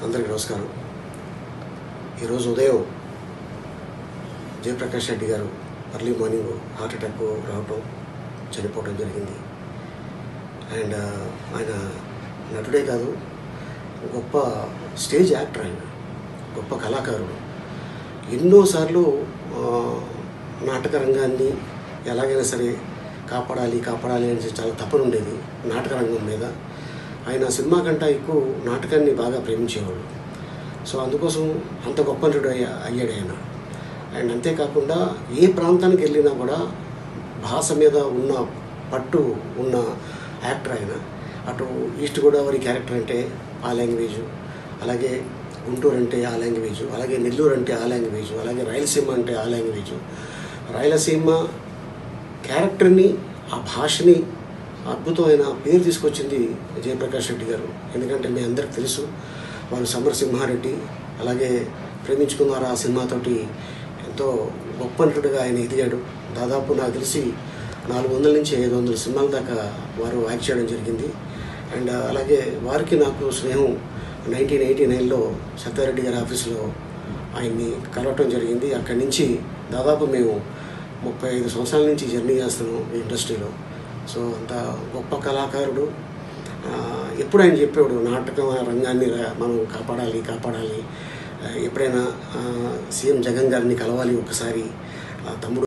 అందరికీ నమస్కారం ఈరోజు ఉదయం జయప్రకాష్ రెడ్డి గారు ఎర్లీ మార్నింగ్ హార్ట్ అటాక్ రావటం చనిపోవడం జరిగింది అండ్ ఆయన నటుడే కాదు గొప్ప స్టేజ్ యాక్టర్ ఆయన గొప్ప కళాకారుడు ఎన్నోసార్లు ఆ, నాటక రంగాన్ని ఎలాగైనా సరే కాపాడాలి కాపాడాలి అని చాలా తపన ఉండేది నాటక రంగం మీద ఆయన సినిమా కంటే ఎక్కువ నాటకాన్ని బాగా ప్రేమించేవాడు సో అందుకోసం అంత గొప్ప నటుడు అయ్యా- అయ్యాడు ఆయన అండ్ అంతేకాకుండా ఏ ప్రాంతానికి వెళ్ళినా కూడా భాష మీద ఉన్న పట్టు ఉన్న యాక్టర్ ఆయన అటు ఈస్ట్ గోదావరి క్యారెక్టర్ అంటే ఆ లాంగ్వేజ్ అలాగే గుంటూరు అంటే ఆ లాంగ్వేజ్ అలాగే నెల్లూరు అంటే ఆ లాంగ్వేజ్ అలాగే రాయలసీమ అంటే ఆ లాంగ్వేజ్ రాయలసీమ క్యారెక్టర్ని ఆ భాషని అద్భుతమైన పేరు తీసుకొచ్చింది జయప్రకాష్ రెడ్డి గారు ఎందుకంటే మీ అందరికి తెలుసు వారు సమరసింహారెడ్డి అలాగే ప్రేమించుకున్నారు ఆ సినిమాతోటి ఎంతో గొప్ప నటుడిగా ఆయన ఎదిగాడు దాదాపు నాకు తెలిసి నాలుగు వందల నుంచి ఐదు వందల సినిమాల దాకా వారు యాక్ట్ చేయడం జరిగింది అండ్ అలాగే వారికి నాకు స్నేహం నైన్టీన్ ఎయిటీ నైన్లో సత్యారెడ్డి గారి ఆఫీసులో ఆయన్ని కలవటం జరిగింది అక్కడి నుంచి దాదాపు మేము ముప్పై ఐదు సంవత్సరాల నుంచి జర్నీ చేస్తున్నాం ఈ ఇండస్ట్రీలో సో అంత గొప్ప కళాకారుడు ఆ, ఎప్పుడు ఆయన చెప్పేవాడు నాటక రంగాన్ని రా- మనం కాపాడాలి కాపాడాలి ఆ, ఎప్పుడైనా ఆ, సీఎం జగన్ గారిని కలవాలి ఒకసారి ఆ, తమ్ముడు